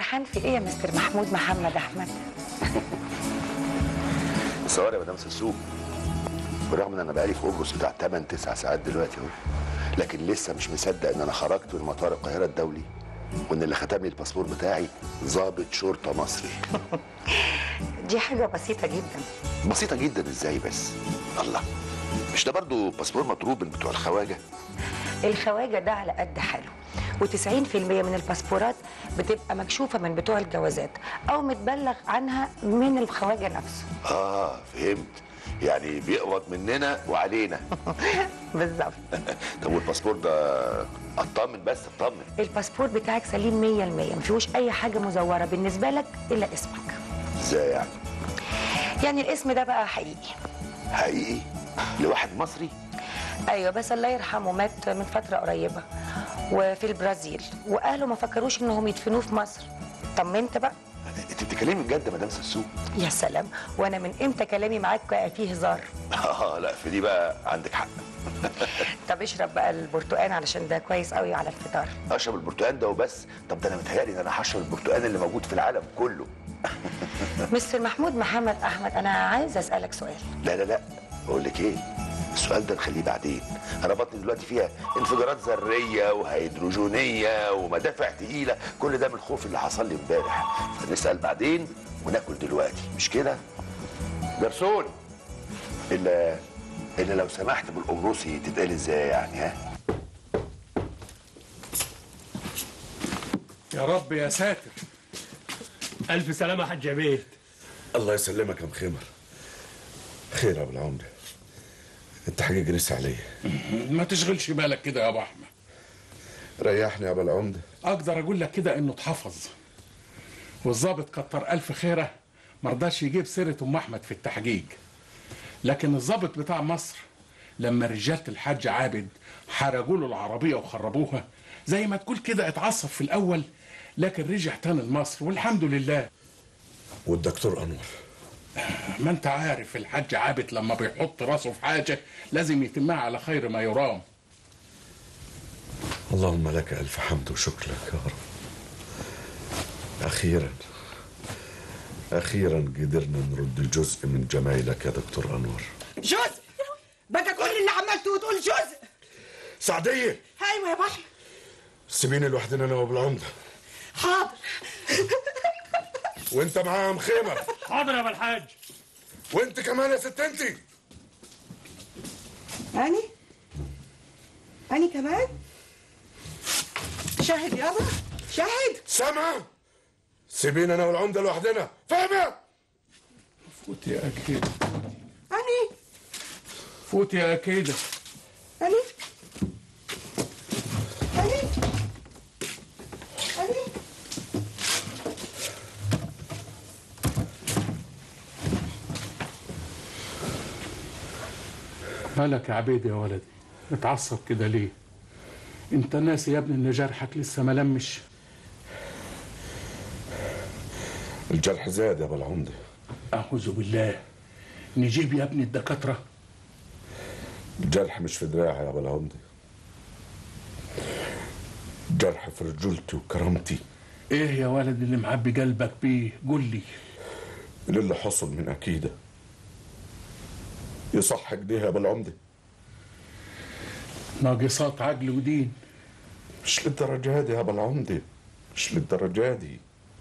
سرحان في ايه يا مستر محمود محمد احمد تصور يا مدام سسوق بالرغم ان انا بقالي في قبرص بتاع 8 9 ساعات دلوقتي اهو لكن لسه مش مصدق ان انا خرجت من مطار القاهره الدولي وان اللي ختم لي الباسبور بتاعي ضابط شرطه مصري دي حاجه بسيطه جدا بسيطه جدا ازاي بس الله مش ده برضو باسبور مضروب من بتوع الخواجه الخواجه ده على قد حاله و90% من الباسبورات بتبقى مكشوفه من بتوع الجوازات او متبلغ عنها من الخواجه نفسه اه فهمت يعني بيقبض مننا وعلينا بالظبط طب والباسبور ده اطمن بس اطمن الباسبور بتاعك سليم 100% ما فيهوش اي حاجه مزوره بالنسبه لك الا اسمك ازاي يعني يعني الاسم ده بقى حقيقي حقيقي لواحد مصري ايوه بس الله يرحمه مات من فتره قريبه وفي البرازيل واهله ما فكروش انهم يدفنوه في مصر طمنت بقى انت بتتكلمي بجد يا مدام سسوق يا سلام وانا من امتى كلامي معاك فيه هزار اه لا في دي بقى عندك حق طب اشرب بقى البرتقال علشان ده كويس قوي على الفطار اشرب البرتقال ده وبس طب ده انا متهيألي ان انا هشرب البرتقال اللي موجود في العالم كله مستر محمود محمد احمد انا عايز اسالك سؤال لا لا لا بقول لك ايه السؤال ده نخليه بعدين انا بطني دلوقتي فيها انفجارات ذريه وهيدروجينيه ومدافع تقيله كل ده من الخوف اللي حصل لي امبارح فنسال بعدين وناكل دلوقتي مش كده جرسون الا الا لو سمحت بالقبرصي تتقال ازاي يعني ها يا رب يا ساتر ألف سلامة يا حاج عبيد الله يسلمك يا مخمر خير يا ابو العمده انت حقيقي لسه عليا ما تشغلش بالك كده يا ابو احمد ريحني يا ابو العمده اقدر اقول لك كده انه اتحفظ والظابط كتر الف خيره مرضاش يجيب سيره ام احمد في التحقيق لكن الظابط بتاع مصر لما رجاله الحاج عابد حرقوا له العربيه وخربوها زي ما تقول كده اتعصب في الاول لكن رجع تاني لمصر والحمد لله والدكتور انور ما انت عارف الحاج عابد لما بيحط راسه في حاجه لازم يتمها على خير ما يرام اللهم لك الف حمد وشكر لك يا رب اخيرا اخيرا قدرنا نرد جزء من جمايلك يا دكتور انور جزء بقى كل اللي عملته وتقول جزء سعديه ايوه يا ابو احمد سيبيني لوحدنا انا وابو العمده حاضر وانت معاها مخيمر حاضر يا أبو الحاج وانت كمان يا ست انت اني اني كمان شاهد يابا شاهد سامع سيبينا انا والعمده لوحدنا فاهمه فوت يا اكيد اني فوت يا اكيد اني اني اني مالك يا عبيد يا ولدي متعصب كده ليه انت ناسي يا ابني ان جرحك لسه ما لمش الجرح زاد يا ابو العمده اعوذ بالله نجيب يا ابني الدكاتره الجرح مش في دراعي يا ابو العمده جرح في رجولتي وكرامتي ايه يا ولد اللي معبي قلبك بيه قول لي اللي حصل من اكيده يصح كده يا ابو العمده ناقصات عقل ودين مش للدرجه دي يا ابو العمده مش للدرجه دي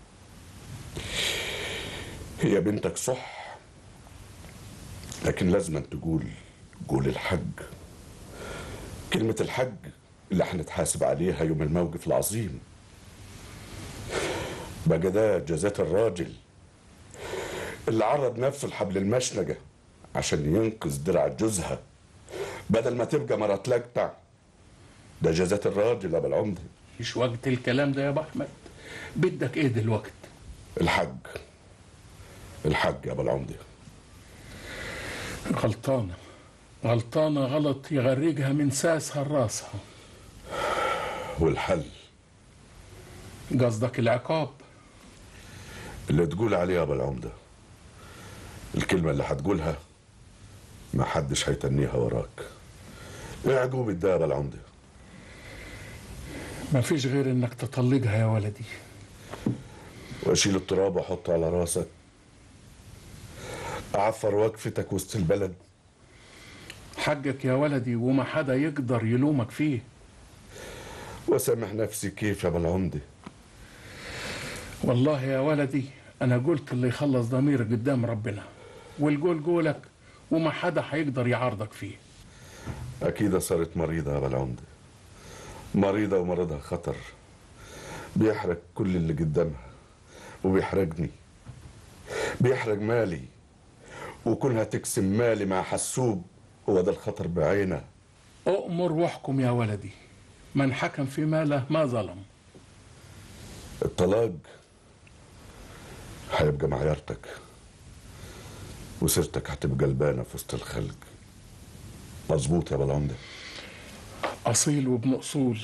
هي بنتك صح لكن لازم تقول قول الحج كلمة الحج اللي هنتحاسب عليها يوم الموقف العظيم بقى ده جزات الراجل اللي عرض نفسه لحبل المشنقة عشان ينقذ درع جوزها بدل ما تبقى مرات لجتع ده جزات الراجل يا ابو العمده مش وقت الكلام ده يا ابو احمد بدك ايه دلوقتي الحج الحج يا ابو العمده غلطانه غلطانه غلط يغرقها من ساسها لراسها والحل قصدك العقاب اللي تقول عليه يا ابو العمده الكلمه اللي هتقولها ما حدش هيتنيها وراك ايه عقوبة ده يا ابو العمده ما فيش غير انك تطلقها يا ولدي واشيل التراب واحطه على راسك اعفر وقفتك وسط البلد حقك يا ولدي وما حدا يقدر يلومك فيه واسامح نفسي كيف يا ابو العمده والله يا ولدي انا قلت اللي يخلص ضميرك قدام ربنا والقول قولك وما حدا هيقدر يعارضك فيه أكيد صارت مريضة يا أبا العمدة مريضة ومرضها خطر بيحرق كل اللي قدامها وبيحرقني بيحرق مالي وكونها تقسم مالي مع حسوب هو ده الخطر بعينه أؤمر واحكم يا ولدي من حكم في ماله ما ظلم الطلاق هيبقى معيارتك وسيرتك هتبقى البانة في وسط الخلق مظبوط يا أبا العمدة أصيل وابن أصول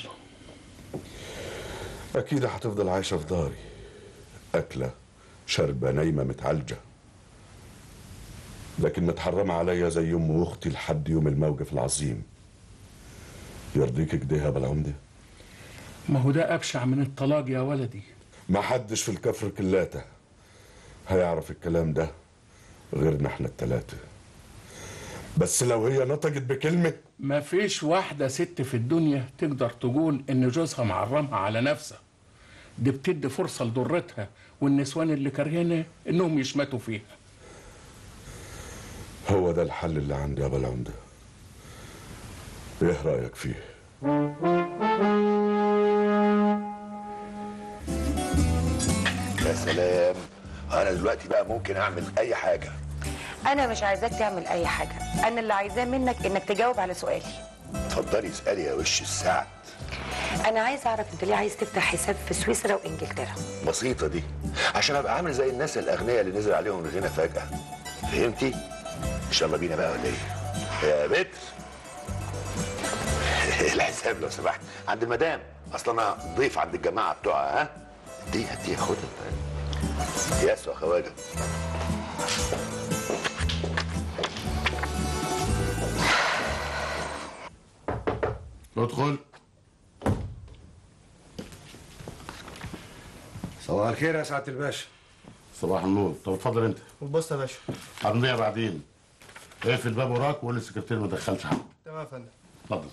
أكيد هتفضل عايشة في داري أكلة شاربة نايمة متعالجة لكن متحرمة عليا زي أم وأختي لحد يوم الموقف العظيم يرضيك كده يا أبا العمدة ما هو ده أبشع من الطلاق يا ولدي ما حدش في الكفر كلاته هيعرف الكلام ده غيرنا احنا التلاتة بس لو هي نطقت بكلمة ما فيش واحدة ست في الدنيا تقدر تقول إن جوزها معرمها على نفسها دي بتدي فرصة لضرتها والنسوان اللي كارهينها إنهم يشمتوا فيها هو ده الحل اللي عندي يا أبا العمدة ايه رأيك فيه يا سلام انا دلوقتي بقى ممكن اعمل اي حاجه انا مش عايزاك تعمل اي حاجه انا اللي عايزاه منك انك تجاوب على سؤالي اتفضلي اسالي يا وش السعد انا عايز اعرف انت ليه عايز تفتح حساب في سويسرا وانجلترا بسيطه دي عشان ابقى عامل زي الناس الاغنياء اللي نزل عليهم الغنى فجاه فهمتي ان شاء الله بينا بقى ولا ايه يا بتر الحساب لو سمحت عند المدام اصل انا ضيف عند الجماعه بتوعها ها دي هدي خدها ياس يا خواجه ادخل صباح الخير يا سعاده الباشا صباح النور طب اتفضل انت بص يا باشا هنضيع بعدين اقفل الباب وراك وقول للسكرتير ما دخلش حد تمام يا فندم اتفضل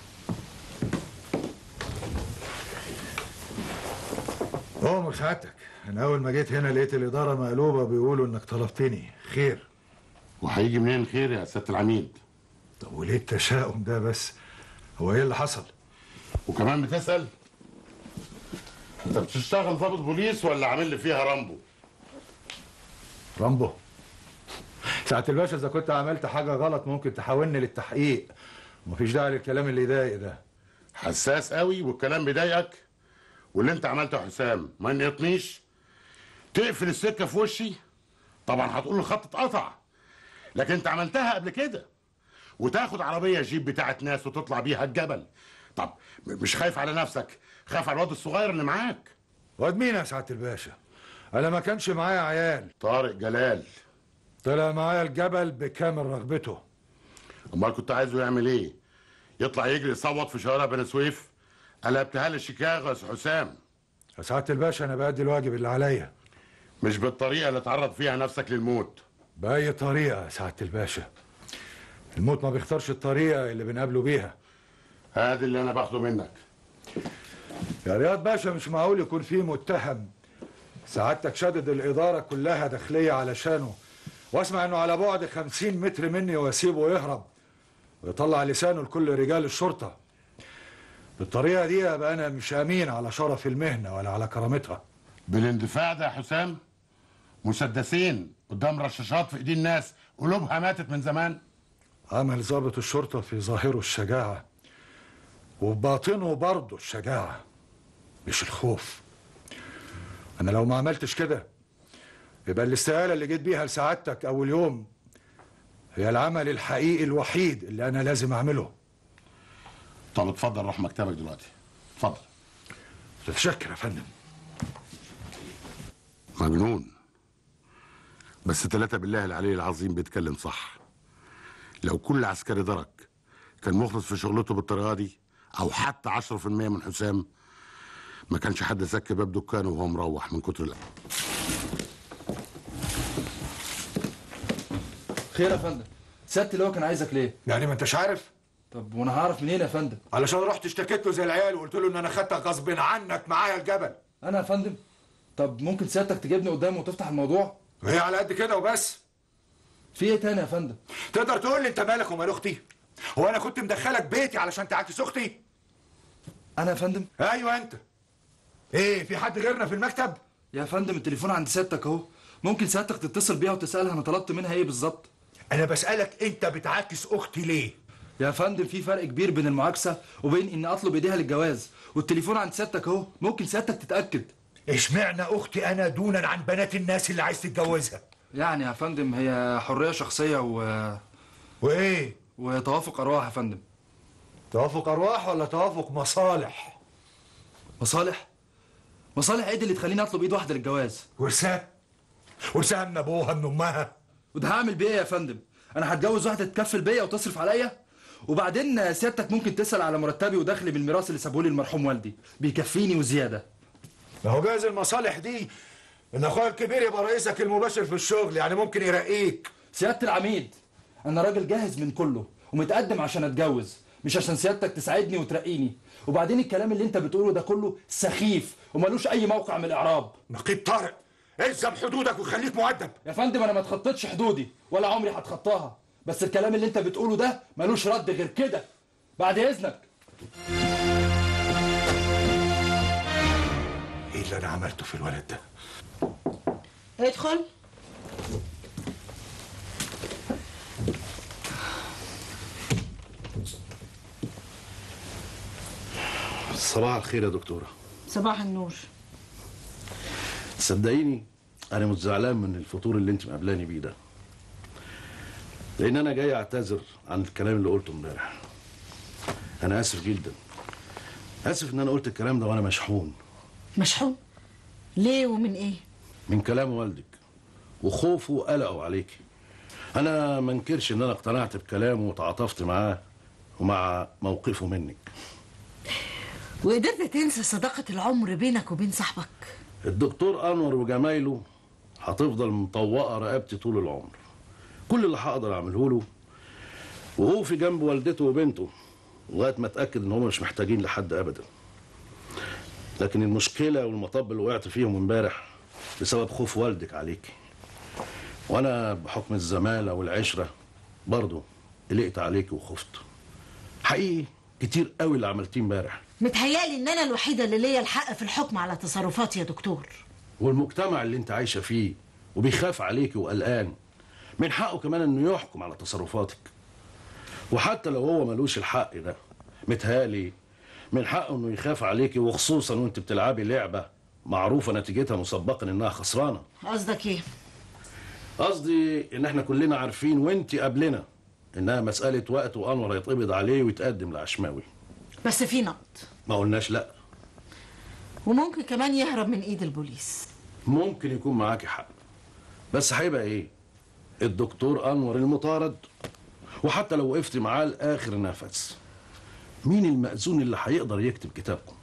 عمر سعادتك انا اول ما جيت هنا لقيت الاداره مقلوبه بيقولوا انك طلبتني خير وهيجي منين الخير يا سياده العميد طب وليه التشاؤم ده بس هو ايه اللي حصل وكمان بتسال انت بتشتغل ضابط بوليس ولا عامل لي فيها رامبو رامبو سعاده الباشا اذا كنت عملت حاجه غلط ممكن تحاولني للتحقيق ومفيش داعي للكلام اللي يضايق ده حساس قوي والكلام بيضايقك واللي انت عملته يا حسام ما ينقطنيش تقفل السكه في وشي طبعا هتقول الخط اتقطع لكن انت عملتها قبل كده وتاخد عربيه جيب بتاعت ناس وتطلع بيها الجبل طب م- مش خايف على نفسك خايف على الواد الصغير اللي معاك واد مين يا سعاده الباشا انا ما كانش معايا عيال طارق جلال طلع معايا الجبل بكامل رغبته امال كنت عايزه يعمل ايه يطلع يجري يصوت في شوارع بني سويف قلبتها لي شيكاغو يا سي حسام يا سعاده الباشا انا بأدي الواجب اللي عليا مش بالطريقه اللي تعرض فيها نفسك للموت بأي طريقة يا سعادة الباشا الموت ما بيختارش الطريقة اللي بنقابله بيها هذا اللي انا باخده منك يا رياض باشا مش معقول يكون فيه متهم سعادتك شدد الإدارة كلها داخلية علشانه واسمع انه على بعد خمسين متر مني واسيبه يهرب ويطلع لسانه لكل رجال الشرطة بالطريقة دي يبقى أنا مش أمين على شرف المهنة ولا على كرامتها بالاندفاع ده يا حسام مسدسين قدام رشاشات في ايدين ناس قلوبها ماتت من زمان عمل ضابط الشرطة في ظاهره الشجاعة وفي باطنه برضه الشجاعة مش الخوف أنا لو ما عملتش كده يبقى الاستقالة اللي جيت بيها لسعادتك أول يوم هي العمل الحقيقي الوحيد اللي أنا لازم أعمله طب اتفضل روح مكتبك دلوقتي اتفضل تتشكر يا فندم مجنون بس ثلاثة بالله العلي العظيم بيتكلم صح لو كل عسكري درك كان مخلص في شغلته بالطريقة دي أو حتى عشرة في المية من حسام ما كانش حد سك باب دكانه وهو مروح من كتر الأ- خير يا فندم سيادة اللي هو كان عايزك ليه يعني ما انتش عارف طب وانا هعرف منين يا فندم علشان رحت اشتكيت له زي العيال وقلت له ان انا خدتك غصب عنك معايا الجبل انا يا فندم طب ممكن سيادتك تجيبني قدامه وتفتح الموضوع وهي على قد كده وبس في ايه تاني يا فندم تقدر تقول لي انت مالك ومال اختي هو انا كنت مدخلك بيتي علشان تعاكس اختي انا يا فندم ايوه انت ايه في حد غيرنا في المكتب يا فندم التليفون عند سيادتك اهو ممكن سيادتك تتصل بيها وتسالها انا طلبت منها ايه بالظبط انا بسالك انت بتعاكس اختي ليه يا فندم في فرق كبير بين المعاكسه وبين اني اطلب ايديها للجواز والتليفون عند سيادتك اهو ممكن سيادتك تتاكد اشمعنى اختي انا دونا عن بنات الناس اللي عايز تتجوزها يعني يا فندم هي حريه شخصيه و وايه وتوافق ارواح يا فندم توافق ارواح ولا توافق مصالح مصالح مصالح ايه دي اللي تخليني اطلب ايد واحده للجواز ورثها ورثها من ابوها من امها وده هعمل بيه إيه يا فندم انا هتجوز واحده تكفل بيا وتصرف عليا وبعدين سيادتك ممكن تسال على مرتبي ودخلي من الميراث اللي سابهولي المرحوم والدي بيكفيني وزياده ما هو جايز المصالح دي ان اخويا الكبير يبقى رئيسك المباشر في الشغل يعني ممكن يرقيك سياده العميد انا راجل جاهز من كله ومتقدم عشان اتجوز مش عشان سيادتك تساعدني وترقيني وبعدين الكلام اللي انت بتقوله ده كله سخيف وملوش اي موقع من الاعراب نقيب طارق الزم حدودك وخليك مؤدب يا فندم انا ما اتخطيتش حدودي ولا عمري هتخطاها بس الكلام اللي انت بتقوله ده ملوش رد غير كده بعد اذنك ايه اللي انا عملته في الولد ده ادخل صباح الخير يا دكتورة صباح النور صدقيني أنا مش زعلان من الفطور اللي أنت مقابلاني بيه ده لأن أنا جاي أعتذر عن الكلام اللي قلته امبارح أنا آسف جدا آسف إن أنا قلت الكلام ده وأنا مشحون مشحون ليه ومن ايه من كلام والدك وخوفه وقلقه عليكي أنا ما انكرش إن أنا اقتنعت بكلامه وتعاطفت معاه ومع موقفه منك وقدرت تنسى صداقة العمر بينك وبين صاحبك الدكتور انور وجمايله هتفضل مطوقه رقبتي طول العمر كل اللي هقدر اعمله له وهو في جنب والدته وبنته لغايه ما اتاكد ان هم مش محتاجين لحد ابدا لكن المشكله والمطب اللي وقعت فيهم امبارح بسبب خوف والدك عليكي وانا بحكم الزماله والعشره برضه قلقت عليكي وخفت حقيقي كتير قوي اللي عملتيه امبارح متهيألي ان انا الوحيدة اللي ليا الحق في الحكم على تصرفاتي يا دكتور والمجتمع اللي انت عايشه فيه وبيخاف عليك وقلقان من حقه كمان انه يحكم على تصرفاتك وحتى لو هو ملوش الحق ده متهيألي من حقه انه يخاف عليكي وخصوصا وانت بتلعبي لعبه معروفه نتيجتها مسبقا انها خسرانه قصدك ايه قصدي ان احنا كلنا عارفين وانت قبلنا انها مساله وقت وانور هيتقبض عليه ويتقدم لعشماوي بس في نقد ما قلناش لا وممكن كمان يهرب من ايد البوليس ممكن يكون معاكي حق بس هيبقى ايه الدكتور انور المطارد وحتى لو وقفت معاه لاخر نفس مين المأذون اللي هيقدر يكتب كتابكم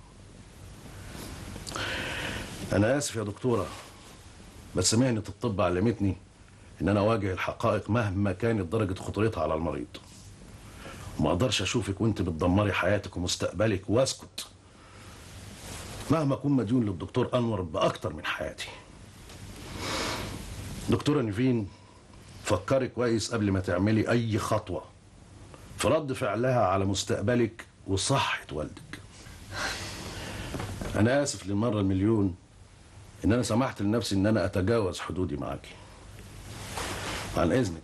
انا اسف يا دكتوره بس مهنه الطب علمتني ان انا اواجه الحقائق مهما كانت درجه خطورتها على المريض وما اقدرش اشوفك وانت بتدمري حياتك ومستقبلك واسكت مهما اكون مديون للدكتور انور باكتر من حياتي دكتوره نيفين فكري كويس قبل ما تعملي اي خطوه في رد فعلها على مستقبلك وصحه والدك انا اسف للمره المليون ان انا سمحت لنفسي ان انا اتجاوز حدودي معاكي عن اذنك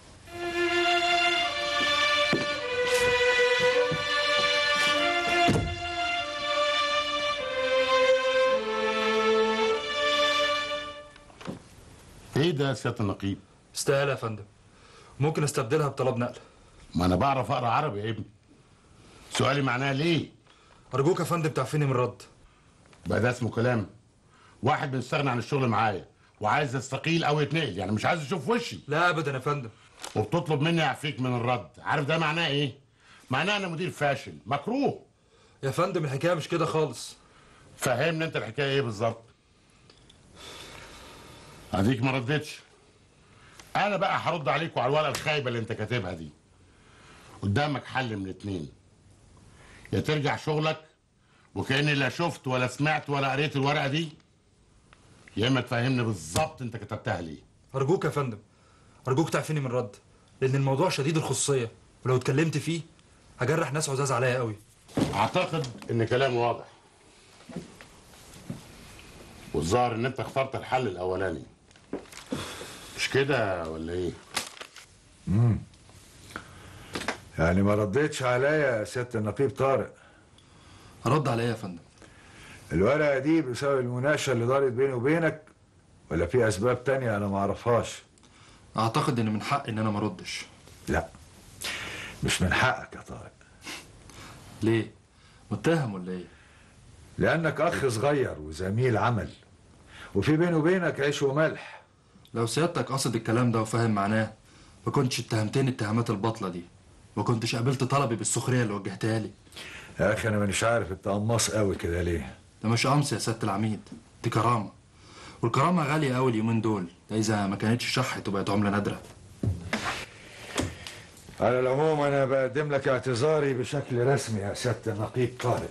ايه ده يا سياده النقيب استقالة يا فندم ممكن استبدلها بطلب نقل ما انا بعرف اقرا عربي يا ابني سؤالي معناه ليه ارجوك يا فندم تعفيني من الرد بقى ده اسمه كلام واحد بيستغنى عن الشغل معايا وعايز يستقيل او يتنقل يعني مش عايز يشوف وشي لا ابدا يا فندم وبتطلب مني اعفيك من الرد عارف ده معناه ايه معناه انا مدير فاشل مكروه يا فندم الحكايه مش كده خالص فهمني انت الحكايه ايه بالظبط اديك ما ردتش انا بقى هرد عليك وعلى الورقه الخايبه اللي انت كاتبها دي قدامك حل من اتنين يا ترجع شغلك وكاني لا شفت ولا سمعت ولا قريت الورقه دي يا اما تفهمني بالظبط انت كتبتها ليه ارجوك يا فندم ارجوك تعفيني من رد لان الموضوع شديد الخصوصيه ولو اتكلمت فيه هجرح ناس عزاز عليا قوي اعتقد ان كلامي واضح والظاهر ان انت اخترت الحل الاولاني مش كده ولا ايه امم يعني ما رديتش عليا يا سياده النقيب طارق رد عليا يا فندم الورقه دي بسبب المناقشه اللي دارت بيني وبينك ولا في اسباب تانية انا ما اعرفهاش اعتقد ان من حقي ان انا ما اردش لا مش من حقك يا طارق ليه متهم ولا ايه لانك اخ صغير وزميل عمل وفي بيني وبينك عيش وملح لو سيادتك قصد الكلام ده وفاهم معناه ما كنتش اتهمتني التهمات الباطله دي ما كنتش قابلت طلبي بالسخريه اللي وجهتها لي يا اخي انا مش عارف انت قماص قوي كده ليه ده مش قمص يا سياده العميد دي كرامه والكرامه غاليه قوي اليومين دول ده اذا ما كانتش شحت وبقت عمله نادره على العموم انا بقدم لك اعتذاري بشكل رسمي يا سياده النقيب طارق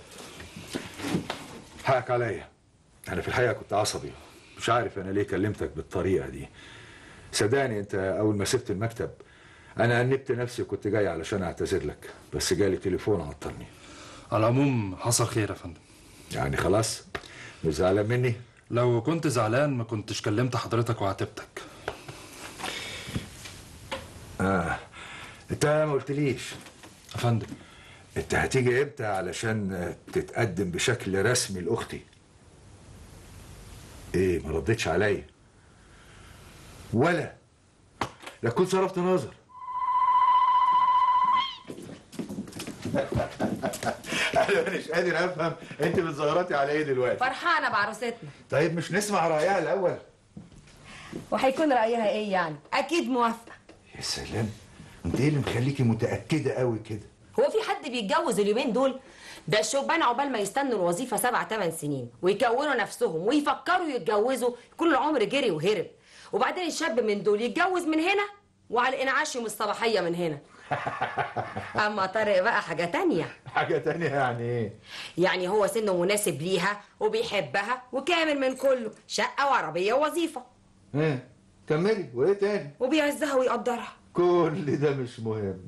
حقك عليا انا في الحقيقه كنت عصبي مش عارف انا ليه كلمتك بالطريقه دي صدقني انت اول ما سبت المكتب انا انبت نفسي وكنت جاي علشان اعتذر لك بس جالي تليفون عطلني على العموم حصل خير يا فندم يعني خلاص مش زعلان مني لو كنت زعلان ما كنتش كلمت حضرتك وعاتبتك اه انت ما قلتليش يا فندم انت هتيجي امتى علشان تتقدم بشكل رسمي لاختي ايه ما ردتش عليا ولا لا كنت صرفت نظر انا مش قادر افهم انت بتزغرطي على ايه دلوقتي فرحانة بعروستنا طيب مش نسمع رايها الاول وهيكون رأيها ايه يعني؟ أكيد موافقة يا سلام انت ايه اللي مخليكي متاكده قوي كده هو في حد بيتجوز اليومين دول؟ ده الشبان عقبال ما يستنوا الوظيفة سبع تمن سنين ويكونوا نفسهم ويفكروا يتجوزوا كل العمر جري وهرب وبعدين الشاب من دول يتجوز من هنا وعلى الانعاش يوم الصباحية من هنا أما طارق بقى حاجة تانية حاجه تانية يعني ايه يعني هو سنه مناسب ليها وبيحبها وكامل من كله شقة وعربية ووظيفة ايه كملي وايه تاني وبيعزها ويقدرها كل ده مش مهم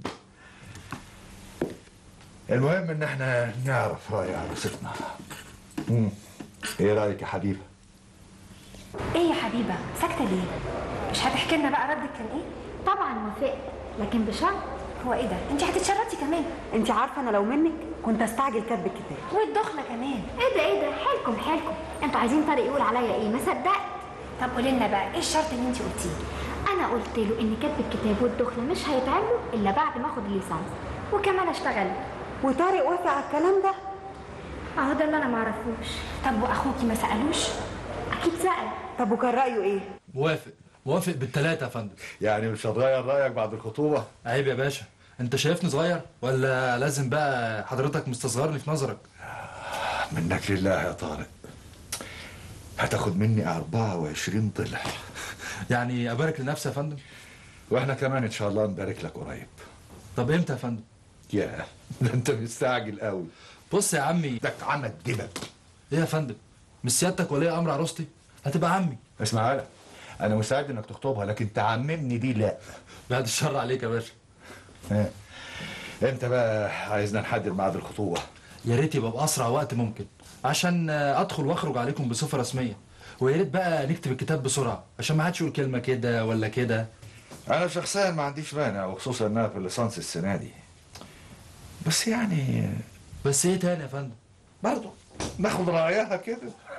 المهم ان احنا نعرف راي عروستنا مم. ايه رايك يا حبيبه ايه يا حبيبه ساكته ليه مش هتحكي لنا بقى ردك كان ايه طبعا وافقت لكن بشرط هو ايه ده انت هتتشرطي كمان انت عارفه انا لو منك كنت استعجل كتب الكتاب والدخله كمان ايه ده ايه ده حيلكم حيلكم انتوا عايزين طارق يقول عليا ايه ما صدقت طب قولي لنا بقى ايه الشرط اللي انت قلتيه انا قلت له ان كتب الكتاب والدخله مش هيتعملوا الا بعد ما اخد الليسانس وكمان اشتغل وطارق وافق على الكلام ده اهو ده اللي انا معرفوش طب واخوكي ما سالوش اكيد سال طب وكان رايه ايه موافق موافق بالتلاتة يا فندم يعني مش هتغير رايك بعد الخطوبه عيب يا باشا انت شايفني صغير ولا لازم بقى حضرتك مستصغرني في نظرك منك لله يا طارق هتاخد مني 24 ضلع يعني ابارك لنفسي يا فندم واحنا كمان ان شاء الله نبارك لك قريب طب امتى يا فندم يا ده انت مستعجل قوي بص يا عمي ده عمل دبل ايه يا فندم مش سيادتك ولي امر عروستي هتبقى عمي اسمع هلا انا مساعد انك تخطبها لكن تعممني دي لا بعد الشر عليك يا باشا ها. امتى بقى عايزنا نحدد ميعاد الخطوبه يا ريت يبقى باسرع وقت ممكن عشان ادخل واخرج عليكم بصفه رسميه ويا ريت بقى نكتب الكتاب بسرعه عشان ما حدش يقول كلمه كده ولا كده انا شخصيا ما عنديش مانع وخصوصا انها في الليسانس السنه دي بس يعني بس ايه تاني يا فندم برضه ناخد رايها كده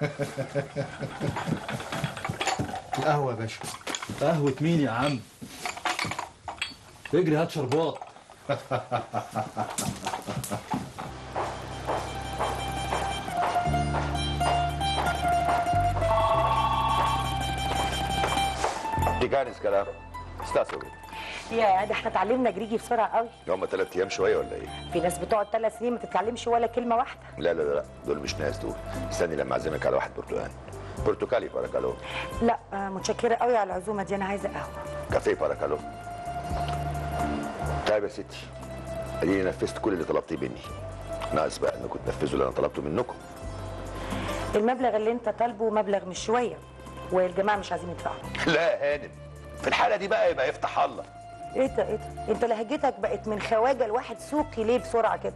القهوه يا باشا قهوه مين يا عم اجري هات شربات دي كانس كلام استاسو يا ده احنا اتعلمنا جريجي بسرعه قوي هم ثلاث ايام شويه ولا ايه؟ في ناس بتقعد ثلاث سنين ما تتعلمش ولا كلمه واحده لا لا لا لا دول مش ناس دول استني لما اعزمك على واحد برتقال برتقالي باركالو لا آه، متشكره قوي على العزومه دي انا عايزه قهوه كافيه باراكالو طيب يا ستي اديني نفذت كل اللي طلبتيه مني ناقص بقى انكم تنفذوا اللي انا طلبته منكم المبلغ اللي انت طالبه مبلغ مش شويه والجماعه مش عايزين يدفعوا لا يا هانم في الحاله دي بقى يبقى يفتح الله ايه ده ايه ده انت لهجتك بقت من خواجه لواحد سوقي ليه بسرعه كده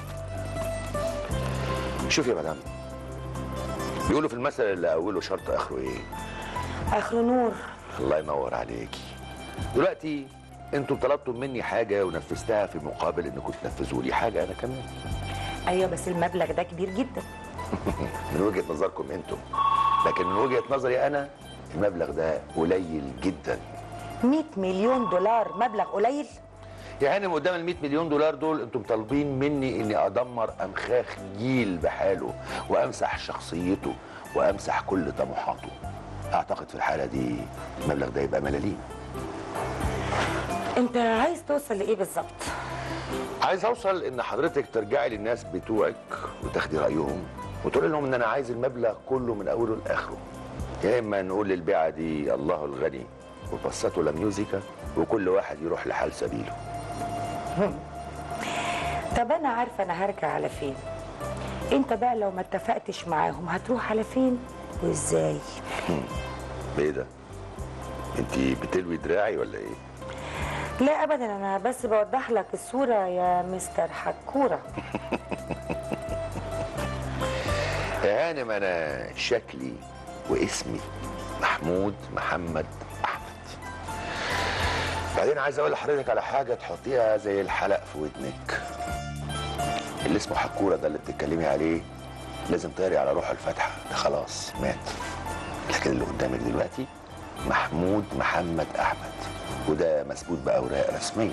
شوف يا مدام بيقولوا في المثل اللي اوله شرط اخره ايه اخر نور الله ينور عليكي دلوقتي انتوا طلبتم مني حاجه ونفذتها في مقابل انكم تنفذوا لي حاجه انا كمان ايوه بس المبلغ ده كبير جدا من وجهه نظركم انتم لكن من وجهه نظري انا المبلغ ده قليل جدا 100 مليون دولار مبلغ قليل يا هانم قدام ال 100 مليون دولار دول انتم طالبين مني اني ادمر امخاخ جيل بحاله وامسح شخصيته وامسح كل طموحاته اعتقد في الحاله دي المبلغ ده يبقى ملاليم انت عايز توصل لايه بالظبط عايز اوصل ان حضرتك ترجعي للناس بتوعك وتاخدي رايهم وتقول لهم ان انا عايز المبلغ كله من اوله لاخره يا اما نقول للبيعه دي الله الغني وبسطوا لا ميوزيكا وكل واحد يروح لحال سبيله طب انا عارفه انا هرجع على فين انت بقى لو ما اتفقتش معاهم هتروح على فين وازاي ايه ده انت بتلوي دراعي ولا ايه لا ابدا انا بس بوضح لك الصوره يا مستر حكوره يا هانم انا شكلي واسمي محمود محمد احمد بعدين عايز اقول لحضرتك على حاجه تحطيها زي الحلق في ودنك اللي اسمه حكوره ده اللي بتتكلمي عليه لازم تقري على روح الفاتحه ده خلاص مات لكن اللي قدامك دلوقتي محمود محمد احمد وده مثبوت باوراق رسميه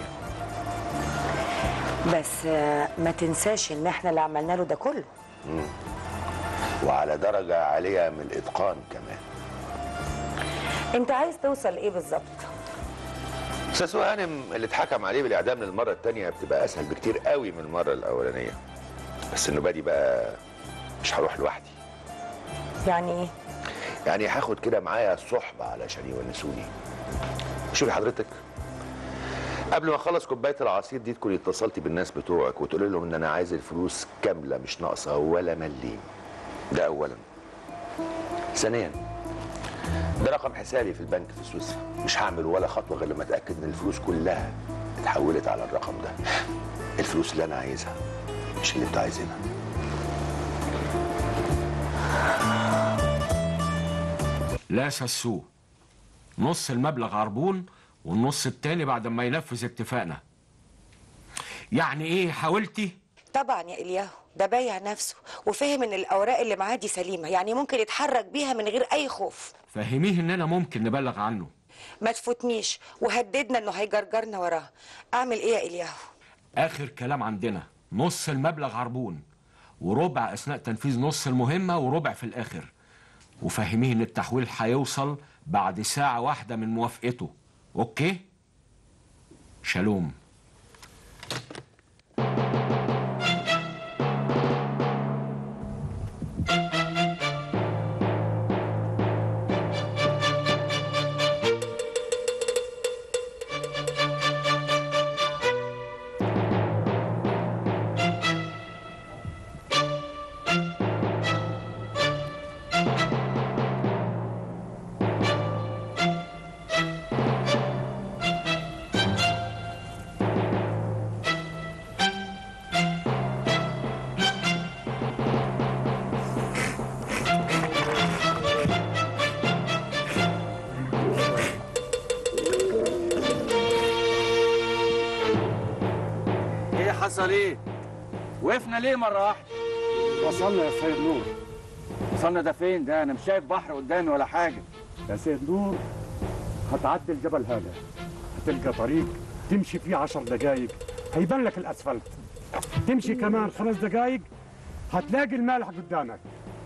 بس آه، ما تنساش ان احنا اللي عملنا له ده كله مم. وعلى درجه عاليه من الاتقان كمان انت عايز توصل لايه بالظبط استاذ هانم اللي اتحكم عليه بالاعدام للمره الثانيه بتبقى اسهل بكتير قوي من المره الاولانيه بس النوبه دي بقى مش هروح لوحدي يعني ايه يعني هاخد كده معايا صحبه علشان يونسوني شوفي حضرتك قبل ما اخلص كوبايه العصير دي تكوني اتصلتي بالناس بتوعك وتقولي لهم ان انا عايز الفلوس كامله مش ناقصه ولا مليم ده اولا ثانيا ده رقم حسابي في البنك في سويسرا مش هعمل ولا خطوه غير لما اتاكد ان الفلوس كلها اتحولت على الرقم ده الفلوس اللي انا عايزها مش اللي انتوا عايزينها لا سسوه نص المبلغ عربون والنص التاني بعد ما ينفذ اتفاقنا يعني ايه حاولتي طبعا يا الياهو ده بايع نفسه وفهم ان الاوراق اللي معاه دي سليمه يعني ممكن يتحرك بيها من غير اي خوف فهميه اننا ممكن نبلغ عنه ما تفوتنيش وهددنا انه هيجرجرنا وراه اعمل ايه يا الياهو اخر كلام عندنا نص المبلغ عربون وربع اثناء تنفيذ نص المهمه وربع في الاخر وفهميه ان التحويل هيوصل بعد ساعه واحده من موافقته اوكي شالوم ايه حصل ايه؟ وقفنا ليه مرة واحدة؟ وصلنا يا سيد نور وصلنا ده فين ده؟ أنا مش شايف بحر قدامي ولا حاجة يا سيد نور هتعدي الجبل هذا هتلقى طريق تمشي فيه عشر دقايق هيبان لك الاسفلت تمشي كمان خمس دقايق هتلاقي المالح قدامك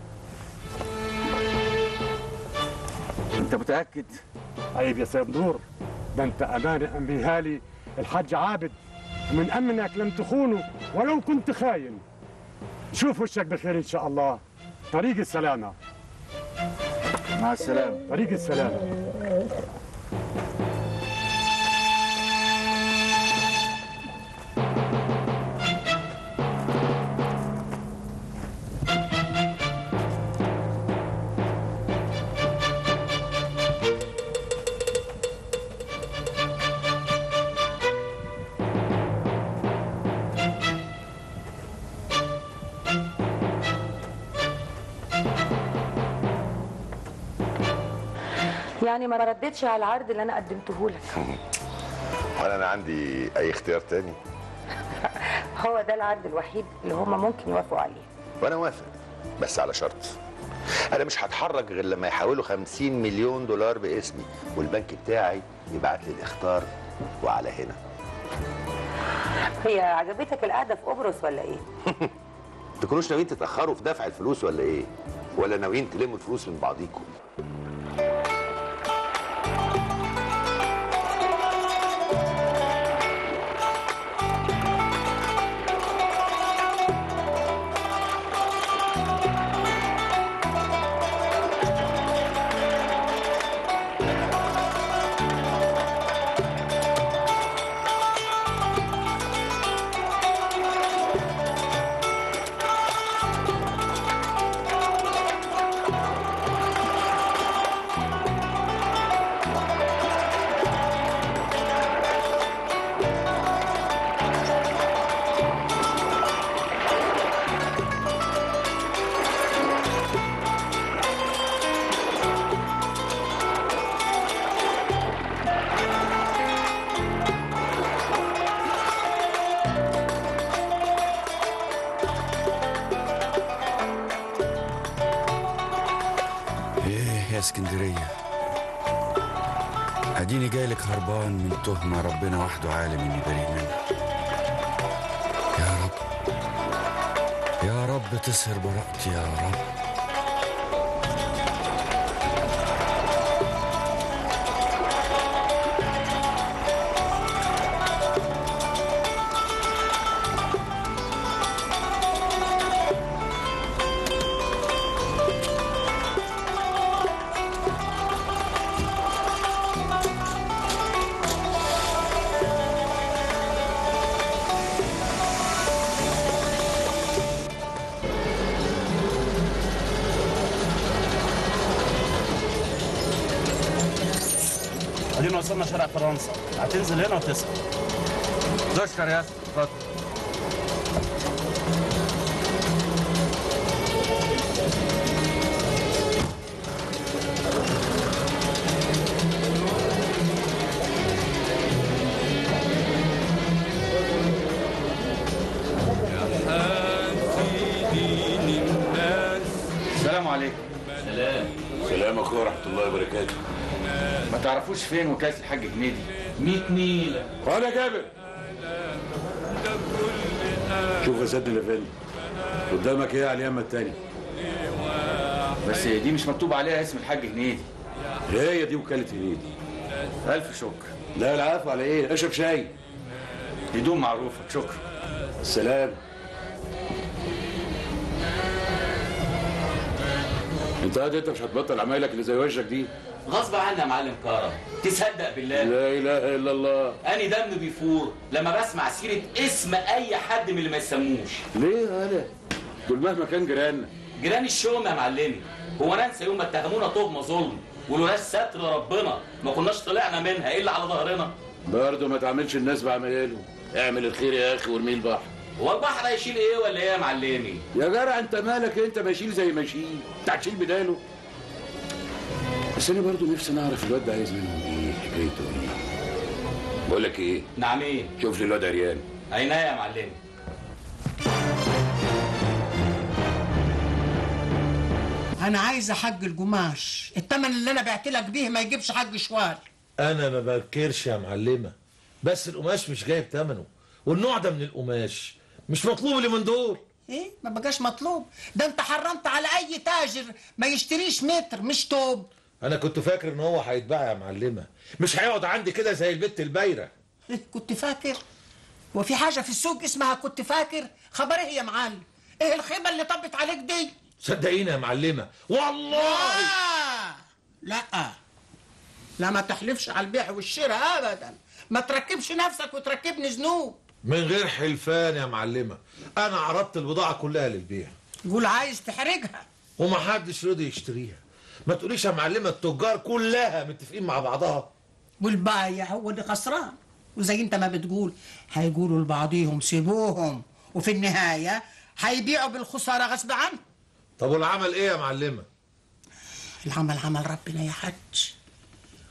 أنت متأكد؟ عيب يا سيد نور ده انت امانه امنها لي الحاج عابد ومن امنك لم تخونه ولو كنت خاين شوف وشك بخير ان شاء الله طريق السلامه مع السلامة طريق السلامه يعني ما ردتش على العرض اللي انا قدمته لك ولا انا عندي اي اختيار تاني هو ده العرض الوحيد اللي هما ممكن يوافقوا عليه وانا موافق بس على شرط انا مش هتحرك غير لما يحولوا 50 مليون دولار باسمي والبنك بتاعي يبعت لي الاختار وعلى هنا هي عجبتك القعده في قبرص ولا ايه تكونوش ناويين تتاخروا في دفع الفلوس ولا ايه ولا ناويين تلموا الفلوس من بعضيكم ايه يا اسكندرية اديني جايلك هربان من تهمة ربنا وحده عالم اني بريء منها يا رب يا رب تسهر براءتي يا رب ادينا وصلنا شارع فرنسا هتنزل هنا وتسأل تشكر يا اسطى اتفضل السلام عليكم سلام سلام اخويا ورحمه الله وبركاته ما تعرفوش فين وكاله الحاج هنيدي 100 نيله وانا جابر شوف يا سيد اللي قدامك ايه على اليمه التاني بس دي مش مكتوب عليها اسم الحاج هنيدي هي دي وكاله هنيدي الف شكر لا العفو على ايه اشرب شاي هدوم معروفه شكرا السلام انت قاعد انت مش هتبطل عمايلك اللي زي وشك دي غصب عني يا معلم كرم تصدق بالله لا اله الا الله اني دم بيفور لما بسمع سيره اسم اي حد من اللي ما يسموش ليه يا هلا دول مهما كان جيراننا جيران الشوم يا معلمي هو انا انسى يوم ما اتهمونا تهمه ظلم ولولاش ستر ربنا ما كناش طلعنا منها الا على ظهرنا برضه ما تعملش الناس بعمايلهم اعمل الخير يا اخي وارميه البحر هو البحر هيشيل ايه ولا ايه يا معلمي يا جدع انت مالك انت ماشيل زي ما يشيل انت هتشيل بداله بس انا برضه نفسي نعرف الواد ده عايز منهم ايه حكايته ايه بقول لك ايه نعم ايه شوف لي الواد عريان عينيا يا معلمي انا عايزه حج الجماش التمن اللي انا بعت لك بيه ما يجيبش حج شوال انا ما بنكرش يا معلمه بس القماش مش جايب ثمنه والنوع ده من القماش مش مطلوب اللي من دول ايه ما بقاش مطلوب ده انت حرمت على اي تاجر ما يشتريش متر مش توب انا كنت فاكر ان هو هيتباع يا معلمه مش هيقعد عندي كده زي البت البايره إيه كنت فاكر وفي حاجه في السوق اسمها كنت فاكر خبر ايه يا معلم ايه الخيبه اللي طبت عليك دي صدقيني يا معلمه والله لا لا لا ما تحلفش على البيع والشراء ابدا ما تركبش نفسك وتركبني ذنوب من غير حلفان يا معلمه انا عرضت البضاعه كلها للبيع قول عايز تحرجها ومحدش رضي يشتريها ما تقوليش يا معلمه التجار كلها متفقين مع بعضها والبايع هو اللي خسران وزي انت ما بتقول هيقولوا لبعضيهم سيبوهم وفي النهايه هيبيعوا بالخساره غصب عنه طب والعمل ايه يا معلمه العمل عمل ربنا يا حج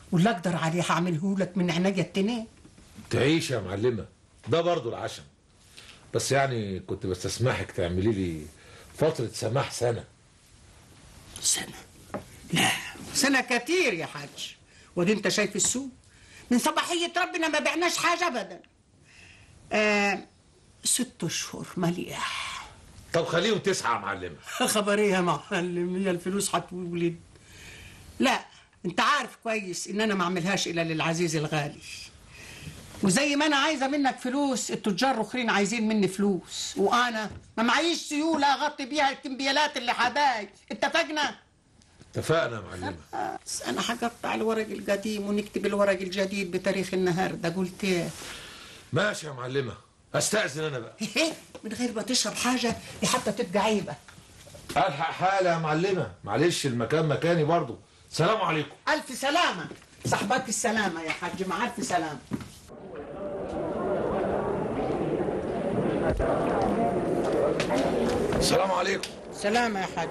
واللي اقدر عليه هعمله لك من عينيا التنين تعيش يا معلمة ده برضو العشم بس يعني كنت بستسمحك تعملي لي فترة سماح سنة سنة لا سنة كتير يا حاج ودي انت شايف السوق من صباحية ربنا ما بعناش حاجة ابدا آه ست اشهر مليح طب خليهم تسعة يا معلمة خبر ايه يا معلم هي الفلوس هتولد لا انت عارف كويس ان انا ما اعملهاش الا للعزيز الغالي وزي ما انا عايزه منك فلوس التجار الاخرين عايزين مني فلوس وانا ما معيش سيوله اغطي بيها الكمبيالات اللي حباي اتفقنا اتفقنا يا معلمة بس انا هقطع الورق القديم ونكتب الورق الجديد بتاريخ النهارده قلت ايه ماشي يا معلمة استأذن انا بقى من غير ما تشرب حاجه دي حتى تبقى عيبه الحق حالة يا معلمة معلش المكان مكاني برضو سلام عليكم الف سلامه صاحبك السلامه يا حاج مع الف سلامه السلام عليكم سلامه يا حاج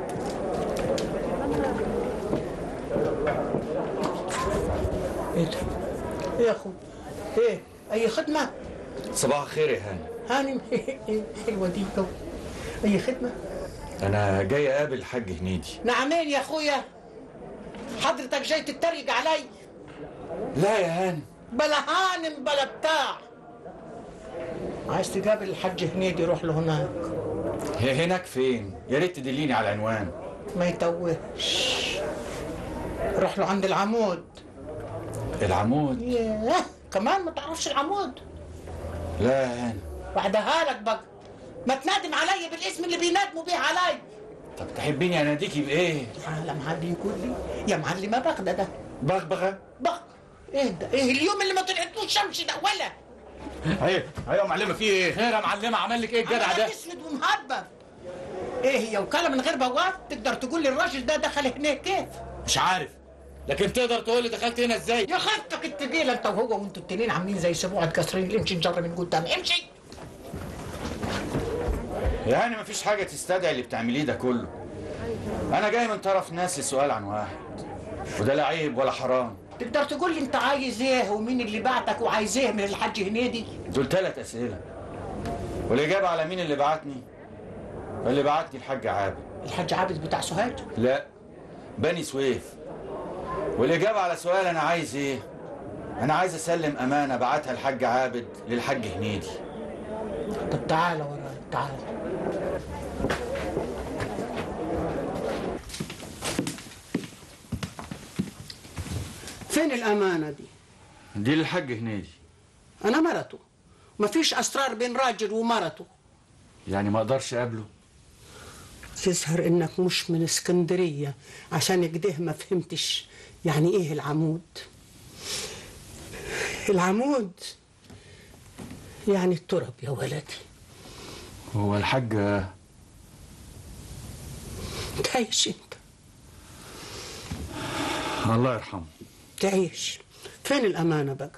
ايه ده ايه يا اخو ايه اي خدمه صباح الخير يا هاني هانم حلوه دي جو اي خدمه انا جاي اقابل الحاج هنيدي نعمين يا اخويا حضرتك جاي تتريق علي لا يا هاني بلا هانم بلا بتاع عايز تقابل الحاج هنيدي روح له هناك هي هناك فين يا ريت تدليني على العنوان ما يتوهش روح له عند العمود العمود ياه كمان ما تعرفش العمود لا يا هاني بعدها لك بقى ما تنادم علي بالاسم اللي بينادموا بيه علي طب تحبيني اناديكي بايه عالم عادي يقول لي يا معلمه بغدة ده بغبغه بغ ايه ده ايه اليوم اللي ما طلعتلوش شمس ده ولا ايوه ايوه يا معلمه في ايه خير يا معلمه عمل لك ايه الجدع أنا ده اسود ومهبب ايه هي وكاله من غير بواب تقدر تقول لي الراجل ده دخل هناك كيف مش عارف لكن تقدر تقول لي دخلت هنا ازاي يا خالتك التقيله انت وهو وانتوا التنين عاملين زي سبوعه كسرين امشي نجر من قدام امشي يعني مفيش حاجه تستدعي اللي بتعمليه ده كله انا جاي من طرف ناس السؤال عن واحد وده لا عيب ولا حرام تقدر تقول لي انت عايز ايه ومين اللي بعتك وعايز ايه من الحاج هنيدي دول ثلاث اسئله والاجابه على مين اللي بعتني اللي بعتني الحاج عابد الحاج عابد بتاع سوهاج لا بني سويف والاجابه على سؤال انا عايز ايه انا عايز اسلم امانه بعتها الحاج عابد للحاج هنيدي طب تعالى ورايا تعالى فين الامانه دي دي للحاج هنيدي انا مرته مفيش اسرار بين راجل ومرته يعني ما اقدرش اقابله تظهر انك مش من اسكندريه عشان كده ما فهمتش يعني ايه العمود العمود يعني التراب يا ولدي هو الحاج تعيش انت الله يرحمه تعيش فين الامانه بقى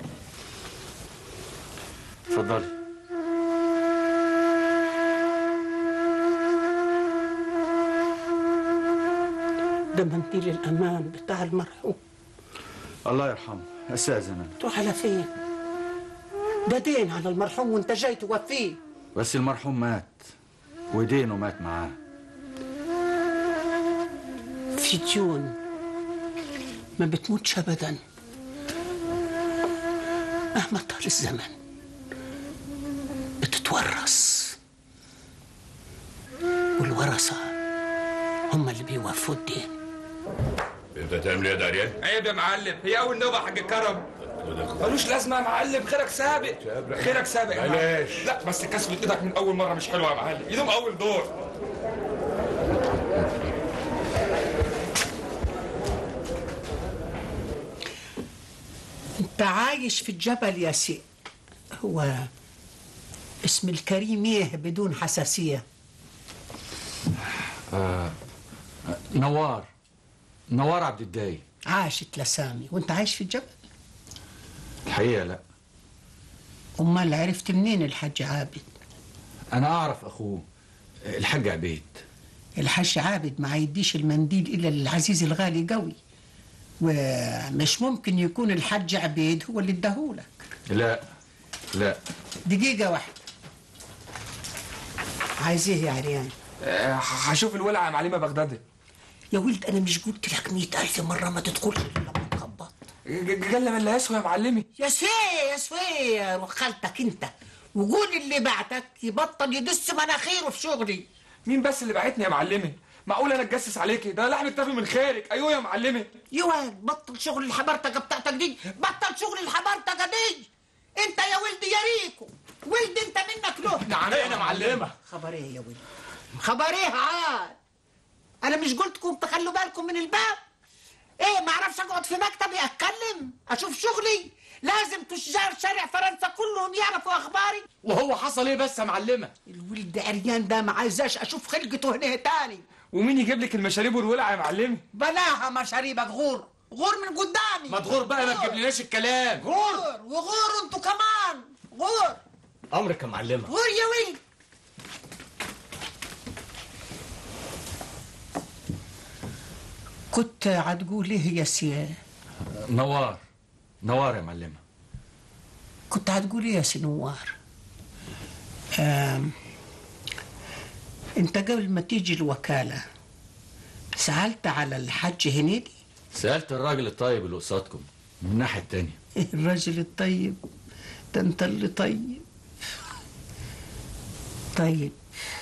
اتفضلي ده منديل الامان بتاع المرحوم الله يرحمه استاذن انا تروح على فين ده دين على المرحوم وانت جاي توفيه بس المرحوم مات ودينه مات معاه في ديون ما بتموتش ابدا مهما طال الزمن بتتورث والورثه هم اللي بيوفوا الدين انت تعمل ايه يا داريا؟ عيب يا معلم هي اول نوبه حق الكرم ملوش لازمه يا معلم خيرك سابق خيرك سابق يا معلم بلاش. لا بس كسرة ايدك من اول مره مش حلوه يا معلم يدوم اول دور انت عايش في الجبل يا سي هو اسم الكريم ايه بدون حساسيه آه نوار نوار عبد الداي عاشت لسامي وانت عايش في الجبل الحقيقه لا امال عرفت منين الحاج عابد انا اعرف اخوه الحاج عبيد الحاج عابد ما يديش المنديل الا للعزيز الغالي قوي ومش ممكن يكون الحاج عبيد هو اللي اداهولك لا لا دقيقة واحدة عايز ايه يا عريان؟ آه، هشوف الولعة يا معلمة بغدادي يا ولد انا مش قلت لك مئة ألف مرة ما تدخلش قال من لا يسوى يا معلمي يا سويه يا سويه وخالتك انت وقول اللي بعتك يبطل يدس مناخيره في شغلي مين بس اللي بعتني يا معلمي معقول انا اتجسس عليكي ده لحم التافه من خيرك ايوه يا معلمي يا واد بطل شغل الحبرتكه بتاعتك دي بطل شغل الحبرتكه دي انت يا ولد يا ريكو ولد انت منك له نعم يا معلمة. خبر ايه يا ولد خبر ايه عاد انا مش قلتكم تخلوا بالكم من الباب ايه ما اعرفش اقعد في مكتبي اتكلم اشوف شغلي لازم تجار شارع فرنسا كلهم يعرفوا اخباري وهو حصل ايه بس يا معلمة الولد عريان ده ما عايزاش اشوف خلقته هنا تاني ومين يجيب لك المشاريب والولعة يا معلمي بلاها مشاريبك غور غور من قدامي ما تغور بقى ما تجيبلناش الكلام غور وغور انتوا كمان غور امرك يا معلمة غور يا ولد كنت هتقول ايه يا سيا نوار نوار يا معلمة كنت هتقول ايه يا سي نوار آم. انت قبل ما تيجي الوكالة سألت على الحاج هنيدي سألت الراجل الطيب اللي قصادكم من الناحية التانية الراجل الطيب ده انت اللي طيب طيب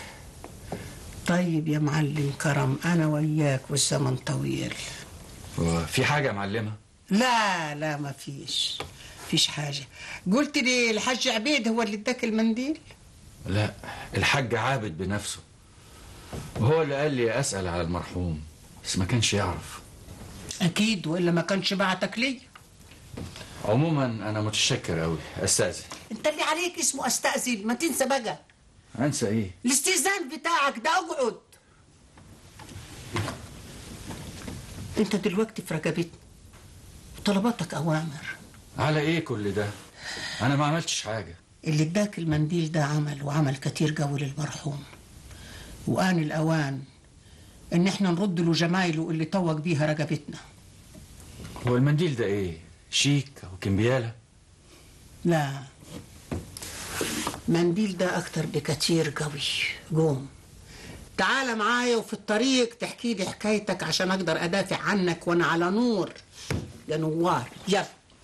طيب يا معلم كرم انا وياك والزمن طويل في حاجة يا معلمة لا لا ما فيش فيش حاجة قلت لي الحاج عبيد هو اللي اداك المنديل لا الحاج عابد بنفسه وهو اللي قال لي أسأل على المرحوم بس ما كانش يعرف اكيد والا ما كانش بعتك لي عموما أنا متشكر أوي أستاذن انت اللي عليك اسمه استأذن ما تنسى بقى أنسى إيه الاستئذان بتاعك ده اقعد انت دلوقتي في رقبتنا وطلباتك اوامر على إيه كل ده أنا ما عملتش حاجة اللي اداك المنديل ده عمل وعمل كتير قوي للمرحوم وآن الأوان إن إحنا نرد له جمايله اللي طوق بيها رقبتنا هو المنديل ده إيه شيك أو كمبيالة لا منديل ده أكتر بكتير قوي قوم تعال معايا وفي الطريق تحكي لي حكايتك عشان أقدر أدافع عنك وأنا على نور يا نوار يلا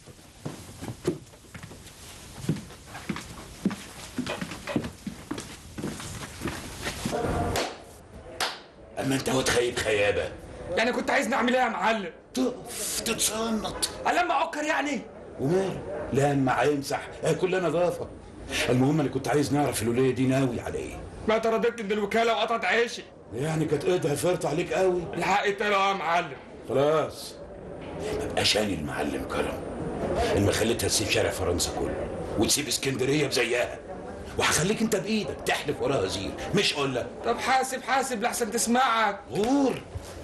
اما انت واد خايب خيابه يعني كنت عايز نعمل ايه يا معلم تقف تتصنط لما اعكر يعني وماله لما هيمسح آه، كلها نظافه المهم انا كنت عايز نعرف الوليه دي ناوي على ايه ما ترددت من الوكالة وقطعت عيشي يعني كانت ايدها فرط عليك قوي الحق اتقال يا معلم خلاص ما بقاش أنا المعلم كرم لما خليتها تسيب شارع فرنسا كله وتسيب اسكندريه بزيها وهخليك انت بايدك تحلف وراها زير مش اقول لك طب حاسب حاسب لحسن تسمعك غور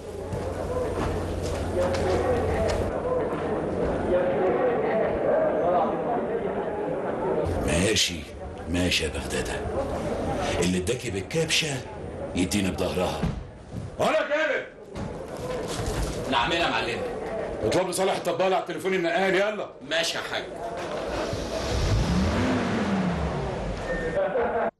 ماشي ماشي يا بغدادة اللي اداكي بالكبشة يدينا بظهرها ولا كده نعملها يا معلم اطلب لي صالح الطبال على التليفون النقال يلا ماشي يا حاج